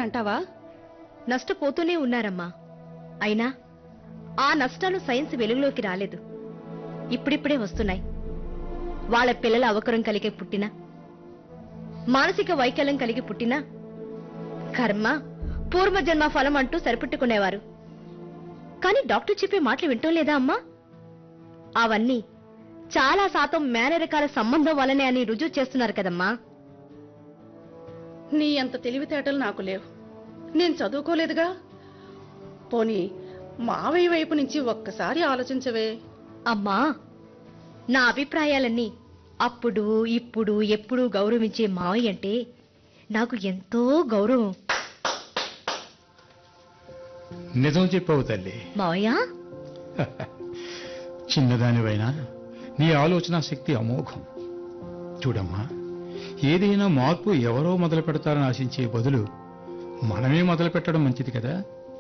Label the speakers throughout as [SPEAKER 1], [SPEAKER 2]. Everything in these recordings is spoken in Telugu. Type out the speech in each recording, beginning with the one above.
[SPEAKER 1] నష్టపోయారంటావా
[SPEAKER 2] నష్టపోతూనే ఉన్నారమ్మా అయినా ఆ నష్టాలు సైన్స్ వెలుగులోకి రాలేదు ఇప్పుడిప్పుడే వస్తున్నాయి వాళ్ళ పిల్లల అవకరం కలిగి పుట్టినా మానసిక వైకల్యం కలిగి పుట్టినా కర్మ పూర్వజన్మ ఫలం అంటూ సరిపెట్టుకునేవారు కానీ డాక్టర్ చెప్పే మాటలు వింటం లేదా అమ్మా అవన్నీ చాలా శాతం మేనరకాల సంబంధం వల్లనే అని రుజువు చేస్తున్నారు కదమ్మా
[SPEAKER 1] నీ అంత తెలివితేటలు నాకు లేవు నేను చదువుకోలేదుగా పోనీ మావయ్య వైపు నుంచి ఒక్కసారి ఆలోచించవే
[SPEAKER 2] అమ్మా నా అభిప్రాయాలన్నీ అప్పుడు ఇప్పుడు ఎప్పుడు గౌరవించే మావయ్య అంటే నాకు ఎంతో గౌరవం
[SPEAKER 3] నిజం చెప్పావు తల్లి
[SPEAKER 2] మావయ్య
[SPEAKER 3] చిన్నదానివైనా నీ ఆలోచన శక్తి అమోఘం చూడమ్మా ఏదైనా మార్పు ఎవరో మొదలు పెడతారని ఆశించే బదులు మనమే మొదలు పెట్టడం మంచిది కదా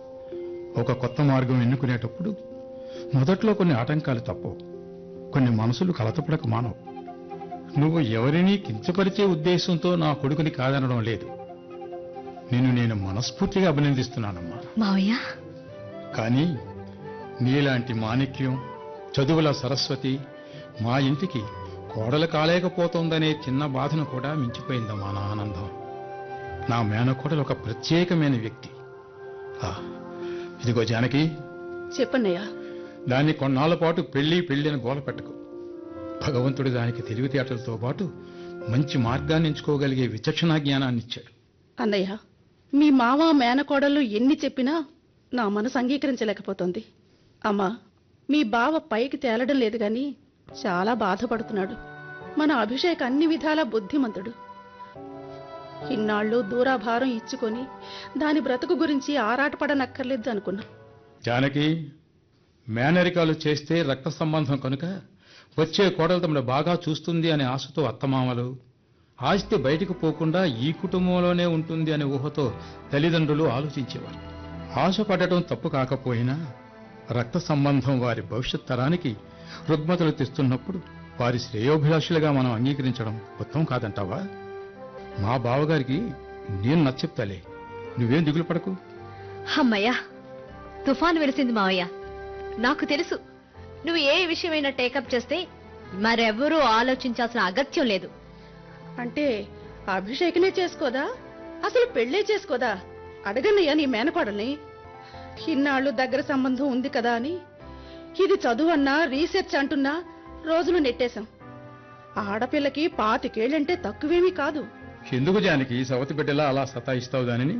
[SPEAKER 3] ఒక కొత్త మార్గం ఎన్నుకునేటప్పుడు మొదట్లో కొన్ని ఆటంకాలు తప్పవు కొన్ని మనసులు కలతపడక మానవు నువ్వు ఎవరినీ కించపరిచే ఉద్దేశంతో నా కొడుకుని కాదనడం లేదు నిన్ను నేను మనస్ఫూర్తిగా అభినందిస్తున్నానమ్మా
[SPEAKER 2] మావయ్య
[SPEAKER 3] కానీ నీలాంటి మాణిక్యం చదువుల సరస్వతి మా ఇంటికి కోడలు కాలేకపోతోందనే చిన్న బాధను కూడా మించిపోయిందమ్మా నా ఆనందం నా మేనకోడలు ఒక ప్రత్యేకమైన వ్యక్తి ఆ, ఇదిగో జానకి
[SPEAKER 1] చెప్పన్నయ్యా
[SPEAKER 3] దాన్ని కొన్నాళ్ల పాటు పెళ్లి పెళ్లి అని గోల పెట్టకు భగవంతుడు దానికి తెలివితేటలతో పాటు మంచి మార్గాన్ని ఎంచుకోగలిగే విచక్షణా జ్ఞానాన్ని ఇచ్చాడు
[SPEAKER 1] అన్నయ్య మీ మామ మేనకోడళ్ళు ఎన్ని చెప్పినా నా మనసు అంగీకరించలేకపోతుంది అమ్మా మీ బావ పైకి తేలడం లేదు గాని చాలా బాధపడుతున్నాడు మన అభిషేక్ అన్ని విధాలా బుద్ధిమంతుడు ఇన్నాళ్ళు దూరాభారం ఇచ్చుకొని దాని బ్రతుకు గురించి ఆరాటపడనక్కర్లేదు అనుకున్నా
[SPEAKER 3] జానకి మేనరికాలు చేస్తే రక్త సంబంధం కనుక వచ్చే కోడలు తమను బాగా చూస్తుంది అనే ఆశతో అత్తమామలు ఆస్తి బయటికి పోకుండా ఈ కుటుంబంలోనే ఉంటుంది అనే ఊహతో తల్లిదండ్రులు ఆలోచించేవారు ఆశపడటం తప్పు కాకపోయినా రక్త సంబంధం వారి భవిష్యత్ తరానికి రుగ్మతలు తెస్తున్నప్పుడు వారి శ్రేయోభిలాషులుగా మనం అంగీకరించడం ఉత్తమం కాదంటావా మా బావగారికి నేను నచ్చెప్తాలే నువ్వేం దిగులు పడకు
[SPEAKER 2] అమ్మయ్యా తుఫాన్ వెలిసింది మావయ్య నాకు తెలుసు నువ్వు ఏ విషయమైనా టేకప్ చేస్తే మరెవరూ ఆలోచించాల్సిన అగత్యం లేదు
[SPEAKER 1] అంటే అభిషేకనే చేసుకోదా అసలు పెళ్ళే చేసుకోదా అడగన్నయ్యా నీ మేనకోడల్ని ఇన్నాళ్ళు దగ్గర సంబంధం ఉంది కదా అని ఇది చదువు అన్నా రీసెర్చ్ అంటున్నా రోజులు నెట్టేశాం ఆడపిల్లకి పాతికేళ్ళంటే తక్కువేమీ కాదు
[SPEAKER 3] ఎందుకు జానకి సవతి బిడ్డలా అలా సతాయిస్తావు దానిని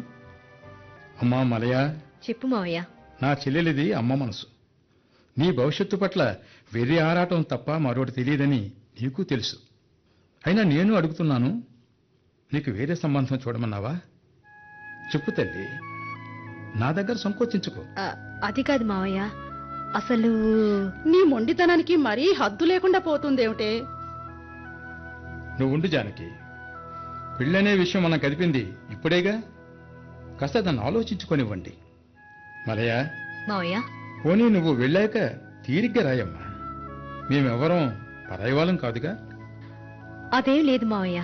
[SPEAKER 3] అమ్మా మలయ
[SPEAKER 2] చెప్పు మావయ్య
[SPEAKER 3] నా చెల్లెలిది అమ్మ మనసు నీ భవిష్యత్తు పట్ల వెర్రి ఆరాటం తప్ప మరొకటి తెలియదని నీకు తెలుసు అయినా నేను అడుగుతున్నాను నీకు వేరే సంబంధం చూడమన్నావా చెప్పు తల్లి నా దగ్గర సంకోచించుకో
[SPEAKER 2] ఆ, అది కాదు మావయ్య అసలు
[SPEAKER 1] నీ మొండితనానికి మరీ హద్దు లేకుండా పోతుందేమిటే
[SPEAKER 3] నువ్వు ఉండు జానకి పెళ్ళనే విషయం మనం కదిపింది ఇప్పుడేగా కాస్త దాన్ని ఆలోచించుకొనివ్వండి మలయ
[SPEAKER 2] మావయ్య
[SPEAKER 3] పోనీ నువ్వు వెళ్ళాక తీరిగ్గా రాయమ్మా మేమెవరం పరాయి వాళ్ళం కాదుగా
[SPEAKER 2] అదేం లేదు మావయ్య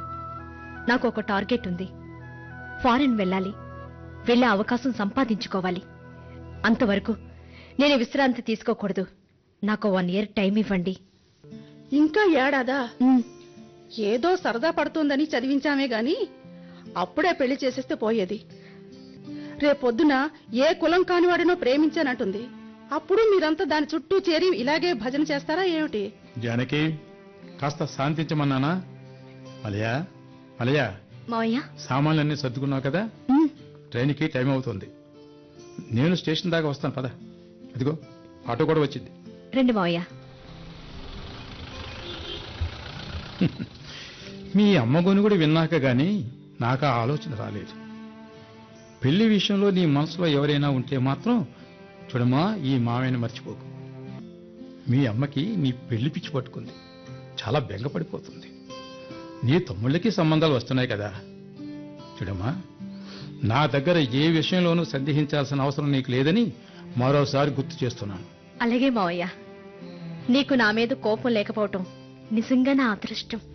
[SPEAKER 2] నాకు ఒక టార్గెట్ ఉంది ఫారెన్ వెళ్ళాలి వెళ్ళే అవకాశం సంపాదించుకోవాలి అంతవరకు నేను విశ్రాంతి తీసుకోకూడదు నాకు వన్ ఇయర్ టైం ఇవ్వండి
[SPEAKER 1] ఇంకా ఏడాదా
[SPEAKER 2] ఉమ్,
[SPEAKER 1] ఏదో సరదా పడుతోందని చదివించామే గాని అప్పుడే పెళ్లి చేసేస్తే పోయేది రేపొద్దున ఏ కులం కానివాడినో ప్రేమించానంటుంది అప్పుడు మీరంతా దాని చుట్టూ చేరి ఇలాగే భజన చేస్తారా ఏమిటి
[SPEAKER 3] జానకి కాస్త శాంతించమన్నానా మలయా మలయా
[SPEAKER 2] మావయ్య
[SPEAKER 3] సామాన్లన్నీ సర్దుకున్నావు కదా
[SPEAKER 2] ఉమ్,
[SPEAKER 3] ట్రైన్కి టైం అవుతుంది నేను స్టేషన్ దాకా వస్తాను పద అదిగో ఆటో కూడా వచ్చింది
[SPEAKER 2] రండి మావయ్య
[SPEAKER 3] మీ అమ్మ గొనుగుడు విన్నాక గాని నాకు ఆ ఆలోచన రాలేదు పెళ్లి విషయంలో నీ మనసులో ఎవరైనా ఉంటే మాత్రం చూడమ్మా ఈ మావయ్యని మర్చిపోకు మీ అమ్మకి నీ పెళ్లి పిచ్చి పట్టుకుంది చాలా బెంగపడిపోతుంది నీ తమ్ముళ్ళకి సంబంధాలు వస్తున్నాయి కదా చూడమ్మా నా దగ్గర ఏ విషయంలోనూ సందేహించాల్సిన అవసరం నీకు లేదని మరోసారి గుర్తు చేస్తున్నాను
[SPEAKER 2] అలాగే మావయ్య నీకు నా మీద కోపం లేకపోవటం నిజంగా నా అదృష్టం